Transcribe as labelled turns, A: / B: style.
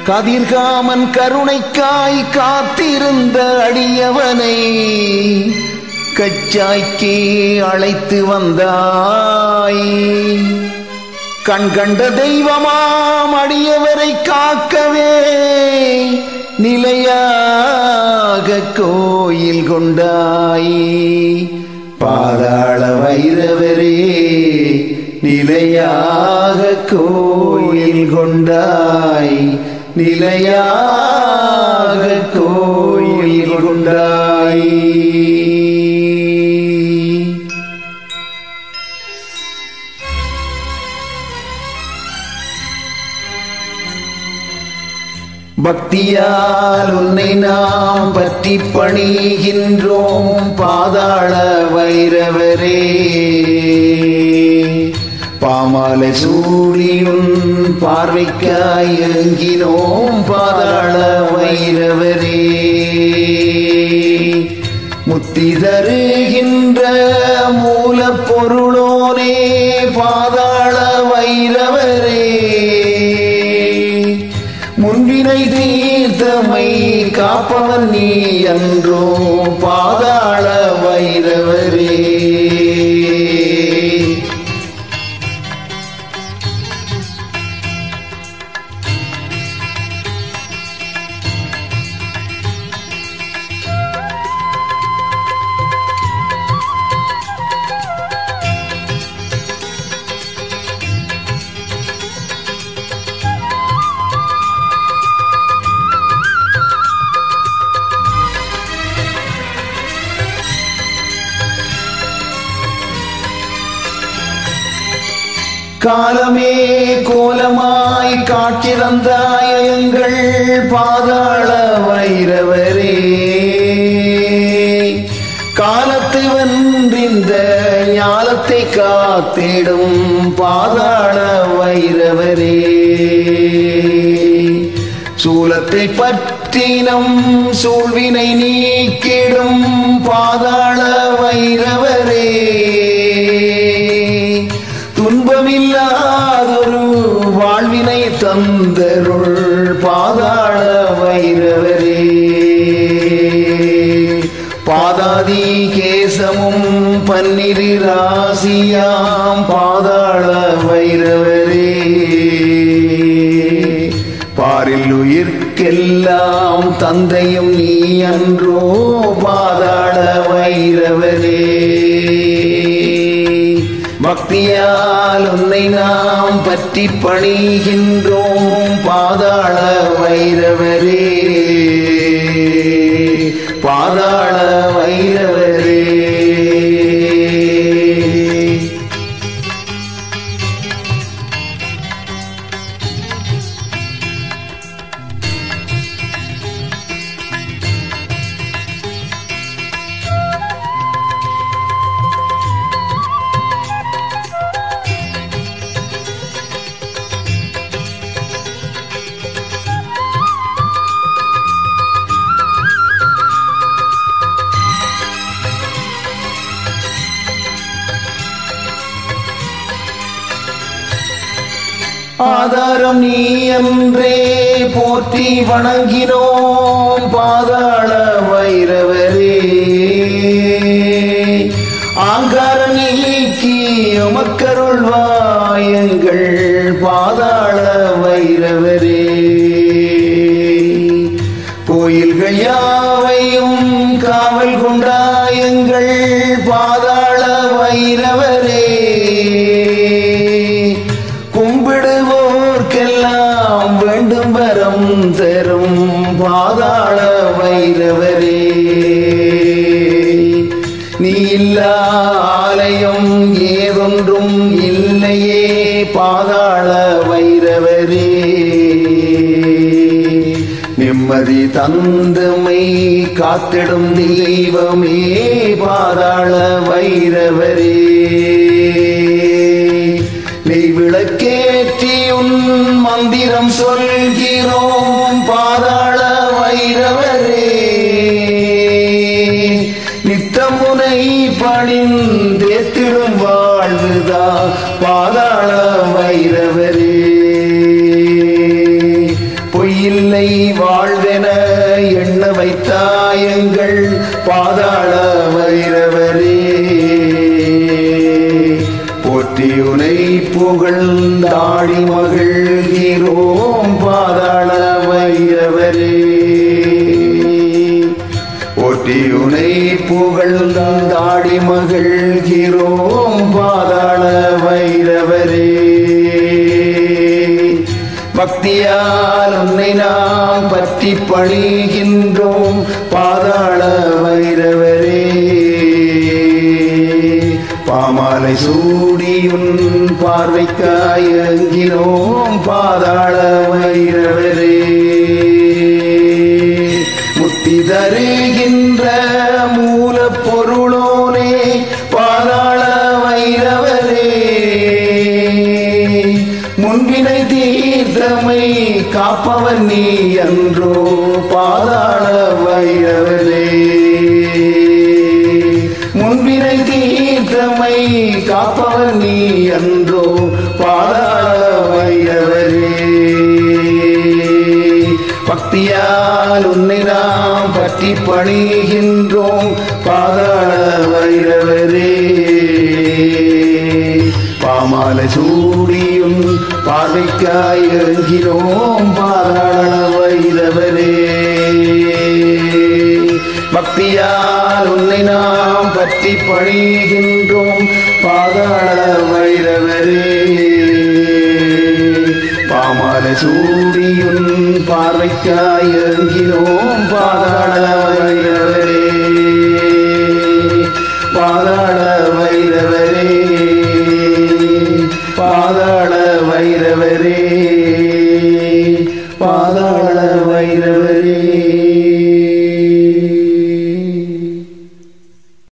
A: கதிர்காமன் கருணைக்காய் காத்திருந்த அடியவனை கச்சாய்க்கே அழைத்து வந்தாய் கண் கண்ட தெய்வமாம் அடியவரை காக்கவே நிலையாக கோயில் கொண்டாய் பாதாள வைரவரே நிலையாக கோயில் கொண்டாய் நிலையாக கோயில் கொண்டாய் பக்தியால் உன்னை நாம் பற்றி பணிகின்றோம் பாதாள வைரவரே பாமாலை சூடியுன் பார்வைக்காய் எங்கினோம் பாதாள வைரவரே முத்தி தருகின்ற மூலப்பொருளோனே பாதாள வைரவரே முன்பினை தீர்த்தமை காப்பவன் நீ அன்றோ பாதாள வைரவரே காலமே கோலமாய் காட்சி தந்தாய எங்கள் பாதாள வைரவரே காலத்தை வென்றிந்த ஞாலத்தை காத்திடும் பாதாள வைரவரே சூலத்தை பற்றினம் சூழ்வினை நீக்கிடும் பாதாள வைரவரே துன்பமில்லாதொரு வாழ்வினை தந்தருள் பாதாள வைரவரே பாதாதி கேசமும் பன்னிரு ராசியாம் பாதாள வைரவரே பாரில் உயிர்க்கெல்லாம் தந்தையும் நீ அன்றோ பாதாள வைரவரே பக்தியால் உன்னை நாம் பற்றி பணிகின்றோம் பாதாள வைரவரே பாதாள வைரவரே ஆதாரம் நீ என்றே போற்றி வணங்கினோம் பாதாள வைரவரே ஆங்கார நீக்கி உமக்கருள்வாயங்கள் பாதாள வைரவரே கோயில்கள் யாவையும் காவல் கொண்டாயங்கள் பாதாள வைரவரே கும்பிடுவோர்க்கெல்லாம் வேண்டும் வரம் தரும் பாதாள வைரவரே நீ இல்லா ஆலயம் ஏதொன்றும் இல்லையே பாதாள வைரவரே நிம்மதி தந்தமை காத்திடும் தெய்வமே பாதாள வைரவரே நெய் விளக்கேற்றி உன் மந்திரம் சொல்கிறோம் பாதாள வைரவரே நித்தமுனை பணிந்தேத்திடும் வாழ்வுதா பாதாள வைரவரே பொய்யில் புகழ்ந்தாடி மகிழ்கிறோம் பாதாள வைரவரே ஒட்டியுனை புகழ்ந்தாடி மகிழ்கிறோம் பாதாள வைரவரே பக்தியால் உன்னை நாம் பற்றி பணிகின்றோம் பாதாள வைரவரே பாமாலை சூடியுன் பார்வைக்காயங்கினோம் பாதாள வைரவரே முத்தி தருகின்ற மூலப்பொருளோனே பாதாள வைரவரே முன்பினை தீர்த்தமை காப்பவன் நீ என்றோ பாதாள வைரவரே முன்பினை தீர்த்தமை காப்பவன் நீ என்றோ பாதாள வைரவரே பக்தியால் உன்னை நாம் பற்றி பணிகின்றோம் பாதாள வைரவரே பாமாலை சூடியும் பார்வைக்காய் இறங்கிறோம் பாதாள வைரவரே பக்தியால் உன்னை நாம் பற்றி பணிகின்றோம் பாதாள வைரவரே பாமாலை சூடியும் பார்வைக்காய் இறங்கிறோம் பாதாள வைரவரே பாதாள வைரவரே பாதாள வைரவரே